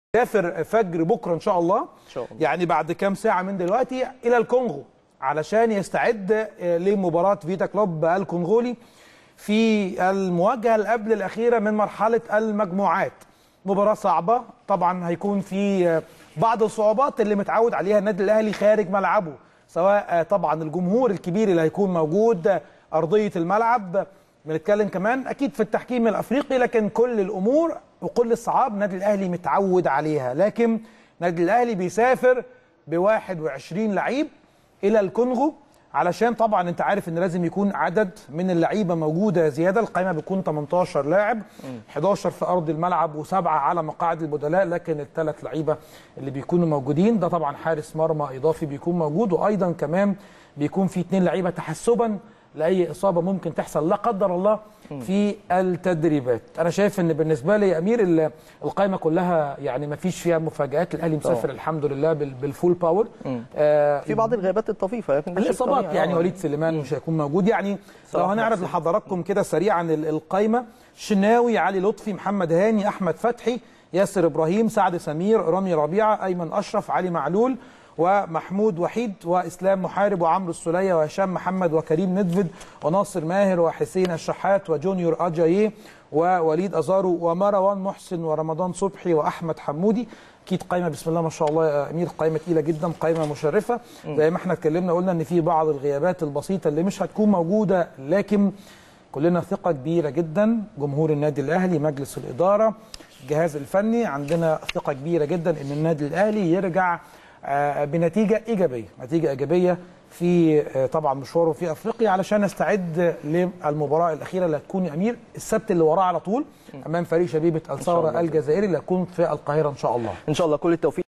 سافر فجر بكره ان شاء الله شاء الله. يعني بعد كام ساعه من دلوقتي الى الكونغو علشان يستعد آه، لمباراه فيتا كلوب الكونغولي في المواجهه اللي قبل الاخيره من مرحله المجموعات مباراه صعبه طبعا هيكون في آه، بعض الصعوبات اللي متعود عليها النادي الاهلي خارج ملعبه سواء آه، طبعا الجمهور الكبير اللي هيكون موجود آه، ارضيه الملعب بنتكلم كمان اكيد في التحكيم الافريقي لكن كل الامور وكل الصعاب النادي الاهلي متعود عليها لكن النادي الاهلي بيسافر ب 21 لعيب الى الكونغو علشان طبعا انت عارف ان لازم يكون عدد من اللعيبه موجوده زياده القائمه بتكون 18 لاعب 11 في ارض الملعب وسبعه على مقاعد البدلاء لكن الثلاث لعيبه اللي بيكونوا موجودين ده طبعا حارس مرمى اضافي بيكون موجود وايضا كمان بيكون في اثنين لعيبه تحسبا لاي اصابه ممكن تحصل لا قدر الله في التدريبات انا شايف ان بالنسبه لي يا امير ال- القائمه كلها يعني ما فيش فيها مفاجات الاهلي مسافر طبعا. الحمد لله بال- بالفول باور آه في بعض الغيابات الطفيفه لكن ده شيء الاصابات طبيعي. يعني آه. وليد سليمان مش هيكون موجود يعني لو صلاح هنعرض محسن. لحضراتكم كده سريعا ال- القايمه شناوي علي لطفي محمد هاني احمد فتحي ياسر ابراهيم سعد سمير رامي ربيعه ايمن اشرف علي معلول ومحمود وحيد واسلام محارب وعمرو السوليه وهشام محمد وكريم ندفد وناصر ماهر وحسين الشحات وجونيور اجاييه ووليد ازارو ومروان محسن ورمضان صبحي واحمد حمودي اكيد قائمه بسم الله ما شاء الله يا امير قائمه تقيله جدا قائمه مشرفه زي ما احنا اتكلمنا قلنا ان في بعض الغيابات البسيطه اللي مش هتكون موجوده لكن كلنا ثقه كبيره جدا جمهور النادي الاهلي مجلس الاداره الجهاز الفني عندنا ثقه كبيره جدا ان النادي الاهلي يرجع آه، بنتيجه ايجابيه نتيجه ايجابيه في آه، طبعا مشواره في افريقيا علشان نستعد للمباراه الاخيره اللي هتكون يا امير السبت اللي وراه على طول امام فريق شبيبه الثوره الله. الجزائري اللي هتكون في القاهره ان شاء الله ان شاء الله كل التوفيق